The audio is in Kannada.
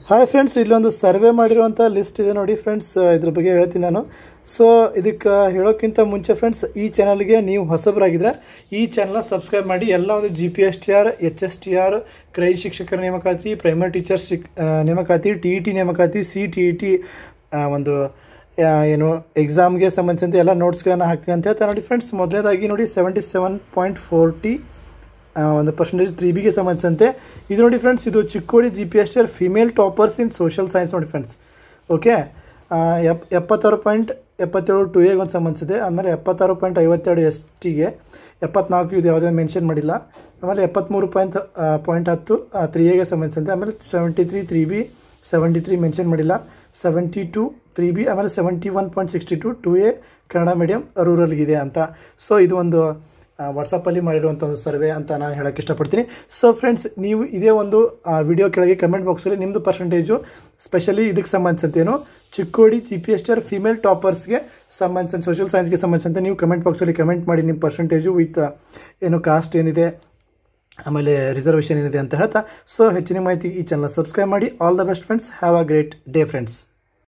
ಹಾಯ್ ಫ್ರೆಂಡ್ಸ್ ಇಲ್ಲೊಂದು ಸರ್ವೆ ಮಾಡಿರುವಂಥ ಲಿಸ್ಟ್ ಇದೆ ನೋಡಿ ಫ್ರೆಂಡ್ಸ್ ಇದ್ರ ಬಗ್ಗೆ ಹೇಳ್ತೀನಿ ನಾನು ಸೊ ಇದಕ್ಕೆ ಹೇಳೋಕ್ಕಿಂತ ಮುಂಚೆ ಫ್ರೆಂಡ್ಸ್ ಈ ಚಾನಲ್ಗೆ ನೀವು ಹೊಸಬರಾಗಿದ್ದರೆ ಈ ಚಾನಲ್ನ ಸಬ್ಸ್ಕ್ರೈಬ್ ಮಾಡಿ ಎಲ್ಲ ಒಂದು G P S T R H S T R ಕ್ರೈ ಶಿಕ್ಷಕರ ನೇಮಕಾತಿ ಪ್ರೈಮರಿ ಟೀಚರ್ಸ್ ಶಿಕ್ ಆ, ನೇಮಕಾತಿ ಟಿ ಇ ಟಿ ನೇಮಕಾತಿ ಸಿ ಟಿ ಇ ಟಿ ಒಂದು ಆ, ಏನು ಎಕ್ಸಾಮ್ಗೆ ಸಂಬಂಧಿಸಿದಂತೆ ಎಲ್ಲ ನೋಟ್ಸ್ಗಳನ್ನು ಹಾಕ್ತೀನಿ ಅಂತ ಹೇಳ್ತಾ ನೋಡಿ ಫ್ರೆಂಡ್ಸ್ ಮೊದಲನೇದಾಗಿ ನೋಡಿ ಸೆವೆಂಟಿ ಸೆವೆನ್ ಪಾಯಿಂಟ್ ಫೋರ್ಟಿ ಆ, ಒಂದು ಪರ್ಸೆಂಟೇಜ್ ತ್ರೀ ಬಿಗೆ ಸಂಬಂಧಿಸಿದಂತೆ ಇದು ನೋಡಿ ಫ್ರೆಂಡ್ಸ್ ಇದು Chikkodi G P S T R female toppers in social science ನೋಡಿ ಫ್ರೆಂಡ್ಸ್ ಓಕೆ ಎಪ್ ಎಪ್ಪತ್ತಾರು ಪಾಯಿಂಟ್ ಎಪ್ಪತ್ತೇಳು ಟು ಎಗೆ ಒಂದು ಸಂಬಂಧಿಸಿದೆ ಆಮೇಲೆ ಎಪ್ಪತ್ತಾರು ಪಾಯಿಂಟ್ ಐವತ್ತೆರಡು ಎಸ್ ಟಿಗೆ ಎಪ್ಪತ್ನಾಲ್ಕು ಇದು ಯಾವುದೇ ಮೆನ್ಷನ್ ಮಾಡಿಲ್ಲ ಆಮೇಲೆ ಎಪ್ಪತ್ತ್ಮೂರು ಪಾಯಿಂಟ್ ಪಾಯಿಂಟ್ ಹತ್ತು ತ್ರೀ ಎಗೆ ಸಂಬಂಧಿಸಿದಂತೆ ಆಮೇಲೆ seventy three three B seventy three mention ಮಾಡಿಲ್ಲ ಸೆವೆಂಟಿ ಟು ತ್ರೀ ಬಿ ಆಮೇಲೆ seventy one point sixty two two A Kannada medium ರೂರಲ್ಗಿದೆ ಅಂತ ಸೊ ಇದು ಒಂದು ವಾಟ್ಸಪ್ಪಲ್ಲಿ ಮಾಡಿರುವಂಥ ಒಂದು ಸರ್ವೆ ಅಂತ ನಾನು ಹೇಳೋಕ್ಕೆ ಇಷ್ಟಪಡ್ತೀನಿ ಸೊ ಫ್ರೆಂಡ್ಸ್ ನೀವು ಇದೇ ಒಂದು ವಿಡಿಯೋ ಕೆಳಗೆ ಕಮೆಂಟ್ ಬಾಕ್ಸಲ್ಲಿ ನಿಮ್ಮದು ಪರ್ಸೆಂಟೇಜು ಸ್ಪೆಷಲಿ ಇದಕ್ಕೆ ಸಂಬಂಧಿಸಿದಂತೇನು Chikkodi G P S T R female ಟಾಪರ್ಸ್ಗೆ ಸಂಬಂಧಿಸಿದ ಸೋಷಿಯಲ್ ಸೈನ್ಸ್ಗೆ ಸಂಬಂಧಿಸಿದಂತೆ ನೀವು ಕಮೆಂಟ್ ಬಾಕ್ಸಲ್ಲಿ ಕಮೆಂಟ್ ಮಾಡಿ ನಿಮ್ಮ ಪರ್ಸೆಂಟೇಜು ವಿತ್ ಏನು ಕಾಸ್ಟ್ ಏನಿದೆ ಆಮೇಲೆ ರಿಸರ್ವೇಷನ್ ಏನಿದೆ ಅಂತ ಹೇಳ್ತಾ ಸೊ ಹೆಚ್ಚಿನ ಮಾಹಿತಿ ಈ ಚಾನಲ್ ಸಬ್ಸ್ಕ್ರೈಬ್ ಮಾಡಿ all the best friends have a great day friends